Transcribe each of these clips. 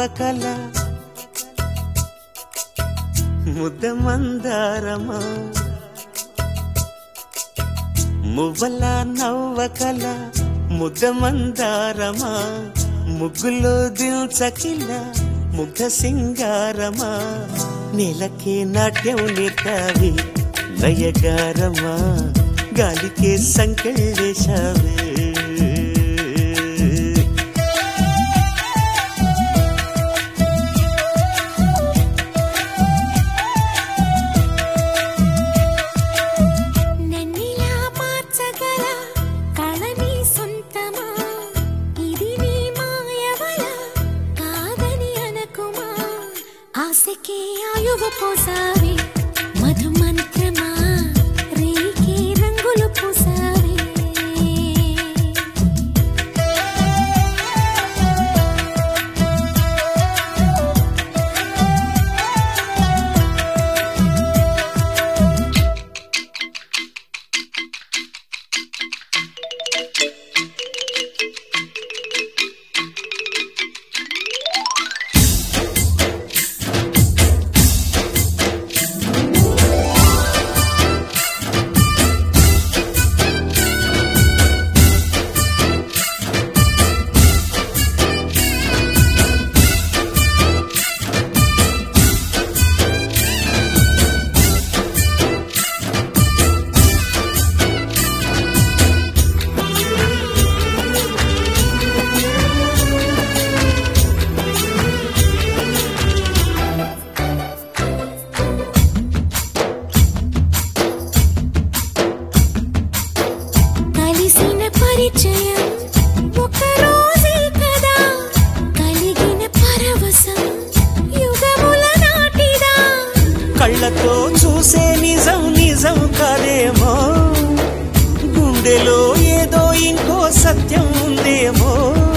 నవ్వకల ముద్ద మందారమా మువ్వల నవ్వకల ముద్ద మందారమా ముగ్గులో దిల్చకిల ముగ్ధ సింగారమా నేలకే నాట్యం నేర్తావి నయగారమా గాలికే సంకెళ్ళేశావే నన్నిలా మార్చగల కళ నీ సొంతమా ఇది నీ మాయవల కాదని అనకుమా ఆశకే ఆయువు పోసావి మధు మంత్రమా రేకే రంగులు పూసావి కలిసిన పరిచయం ఒక రోజే కదా కలిగిన పరవశం యుగముల నాటిదా కళ్ళతో చూసే నిజం నిజం కాదేమో గుండెలో ఏదో ఇంకో సత్యం ఉందేమో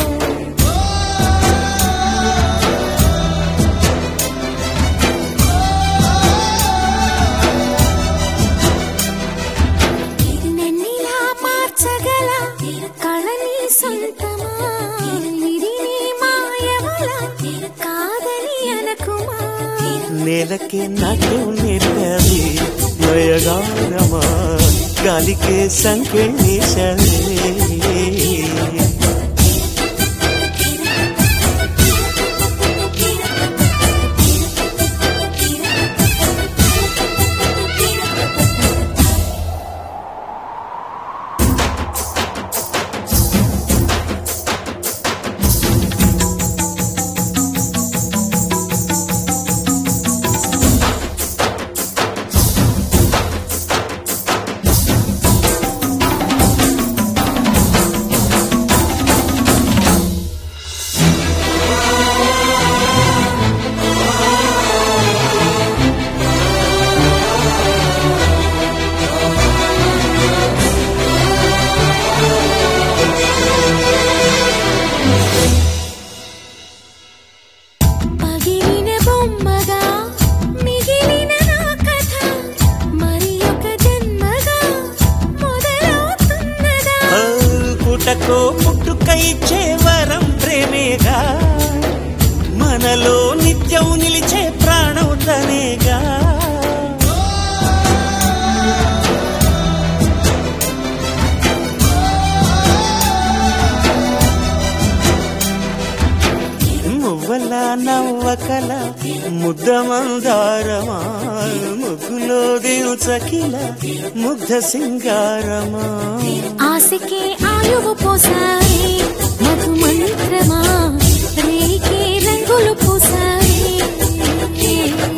నన్నిలా మార్చగల కళని సొంతమా ఇది నీ మాయవల కాదని అనకుమా నేలకే నాట్యం నేర్పావి నయగారమా గాలికే సంకెళ్ళేశావే పగిలిన బొమ్మగా మిగిలిన నా కథ మరి ఒక జన్మగా మొదలవుతున్నదా ఆ, పుటకో పుట్టుకై ఇచ్చే వరం ప్రేమేగా మనలో నిత్యం నిలిచే ప్రాణం తనేగా మువ్వల నవ్వకల ముద్ద మందారమా ముగ్గులో దిల్చకిల ముగ్ధ సింగారమా ఆశకే ఆయువు పోసాయి మధు మంత్రమా రేకే రంగులు పూసాయి